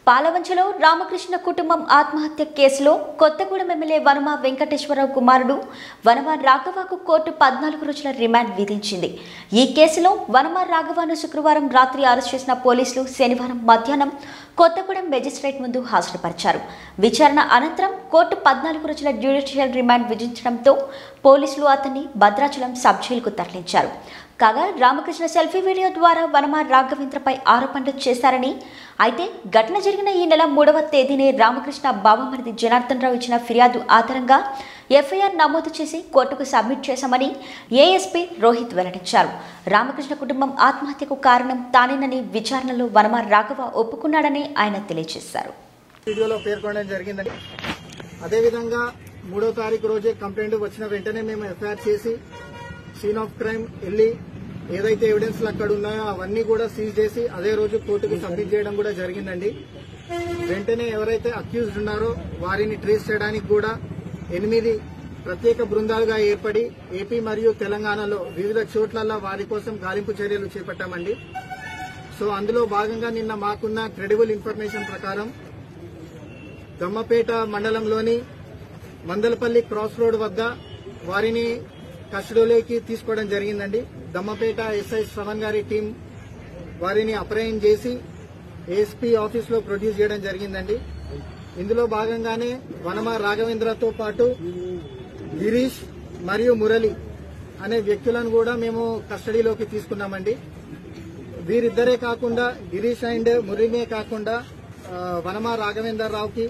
పాలవంచలో రామకృష్ణ కుటుంబం ఆత్మహత్య కేసులో కొత్తగూడెం ఎమ్మెల్యే వనమ వెంకటేశ్వరరావు కుమారుడు వనమ రాఘవకు కోర్టు పద్నాలుగు రోజుల రిమాండ్ విధించింది ఈ కేసులో వనమ రాఘవను శుక్రవారం రాత్రి అరెస్ట్ చేసిన పోలీసులు శనివారం మధ్యాహ్నం కొత్తగూడెం మెజిస్ట్రేట్ ముందు హాజరుపరిచారు విచారణ అనంతరం కోర్టు పద్నాలుగు రోజుల జ్యుడిషియల్ రిమాండ్ విధించడంతో పోలీసులు అతన్ని భద్రాచలం సబ్ జైలుకు తరలించారు కాగా రామకృష్ణ సెల్ఫీ వీడియో ద్వారా వనమ రాఘవేంద్రపై ఆరోపణలు చేశారని అయితే ఘటన జరిగిన ఈ నెల మూడవ తేదీనే రామకృష్ణ బావమరిది జనార్దన్ రావు ఇచ్చిన ఫిర్యాదు ఆధారంగా ఎఫ్ఐఆర్ నమోదు చేసి కోర్టుకు సబ్మిట్ చేశామని ఏఎస్పీ రోహిత్ వెల్లడించారు రామకృష్ణ కుటుంబం ఆత్మహత్యకు కారణం తానేనని విచారణలో వనమ రాఘవ ఒప్పుకున్నాడని ఆయన తెలియజేశారు వీడియోలో పేర్కొనడం జరిగిందండి అదేవిధంగా మూడో తారీఖు రోజే కంప్లైంట్ వచ్చిన వెంటనే మేము ఎఫ్ఐఆర్ చేసి సీన్ ఆఫ్ క్రైమ్ వెళ్ళి ఏదైతే ఎవిడెన్స్లు అక్కడ ఉన్నాయో అవన్నీ కూడా సీజ్ చేసి అదే రోజు కోర్టుకు సబ్మిట్ చేయడం కూడా జరిగిందండి వెంటనే ఎవరైతే అక్యూజ్డ్ ఉన్నారో వారిని ట్రేస్ చేయడానికి కూడా ఎనిమిది ప్రత్యేక బృందాలుగా ఏర్పడి ఏపీ మరియు తెలంగాణలో వివిధ చోట్ల వారి కోసం గాలింపు చర్యలు చేపట్టామండి సో అందులో భాగంగా నిన్న మాకున్న క్రెడిబుల్ ఇన్ఫర్మేషన్ ప్రకారం దమ్మపేట మండలంలోని మందలపల్లి క్రాస్ రోడ్ వద్ద వారిని కస్టడీలోకి తీసుకోవడం జరిగిందండి దమ్మపేట ఎస్ఐ శ్రవణ్ గారి టీం వారిని అప్రయం చేసి ఏఎస్పీ ఆఫీస్ లో ప్రొడ్యూస్ చేయడం జరిగిందండి ఇందులో భాగంగానే వనమ రాఘవేంద్రతో పాటు గిరీష్ మరియు మురళి అనే వ్యక్తులను కూడా మేము కస్టడీలోకి తీసుకున్నామండి వీరిద్దరే కాకుండా గిరీష్ అండ్ మురళినే కాకుండా ఆ, వనమ రాఘవేందర్ రావుకి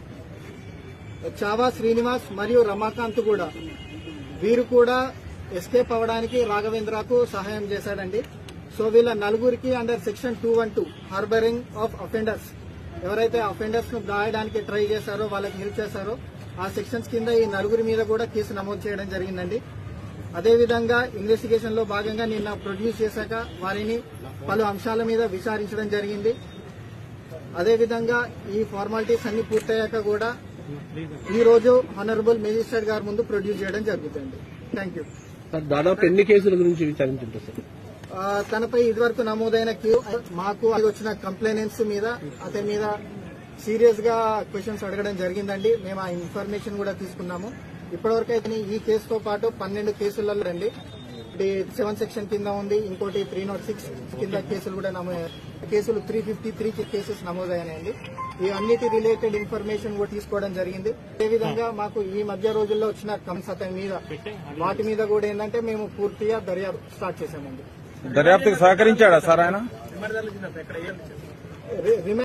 చావా శ్రీనివాస్ మరియు రమాకాంత్ కూడా వీరు కూడా ఎస్కేప్ అవ్వడానికి రాఘవేంద్రకు సహాయం చేశాడండి సో వీళ్ళ నలుగురికి under section two one two harbouring of offenders ఎవరైతే అఫెండర్స్ ను దాయడానికి ట్రై చేశారో వాళ్ళకి హెల్ప్ చేశారో ఆ సెక్షన్స్ కింద ఈ నలుగురి మీద కూడా కేసు నమోదు చేయడం జరిగిందండి అదేవిధంగా ఇన్వెస్టిగేషన్ లో భాగంగా నిన్న ప్రొడ్యూస్ చేశాక వారిని పలు అంశాల మీద విచారించడం జరిగింది అదేవిధంగా ఈ ఫార్మాలిటీస్ అన్ని పూర్తయ్యాక కూడా ఈ రోజు హానరబుల్ మేజిస్ట్రేట్ గారి ముందు ప్రొడ్యూస్ చేయడం జరుగుతుంది థ్యాంక్ యూ సార్ దాదాపు ఎన్ని కేసుల గురించి విచారించుంటారు సార్ ఆ, తనపై ఇదివరకు నమోదైన క్యూ- మాకు అది వచ్చిన కంప్లైనెంట్స్ మీద అతని మీద సీరియస్ గా క్వశ్చన్స్ అడగడం జరిగిందండి మేము ఆ ఇన్ఫర్మేషన్ కూడా తీసుకున్నాము ఇప్పటివరకు అయితే ఈ కేసుతో పాటు పన్నెండు కేసులలో రండి సెవెన్ సెక్షన్ కింద ఉంది ఇంకోటి త్రీ నాట్ సిక్స్ కింద కేసులు కూడా నమో కేసులు త్రీ ఫిఫ్టీ త్రీ కేసెస్ నమోదయ్యాయండి ఈ అన్నిటి రిలేటెడ్ ఇన్ఫర్మేషన్ కూడా తీసుకోవడం జరిగింది అదేవిధంగా మాకు ఈ మధ్య రోజుల్లో వచ్చిన కమ్స్ అతని మీద వాటి మీద కూడా ఏంటంటే మేము పూర్తిగా దర్యాప్తు స్టార్ట్ చేశామండి దర్యాప్తుకు సహకరించాడా సార్ ఆయన రి- రిమాండ్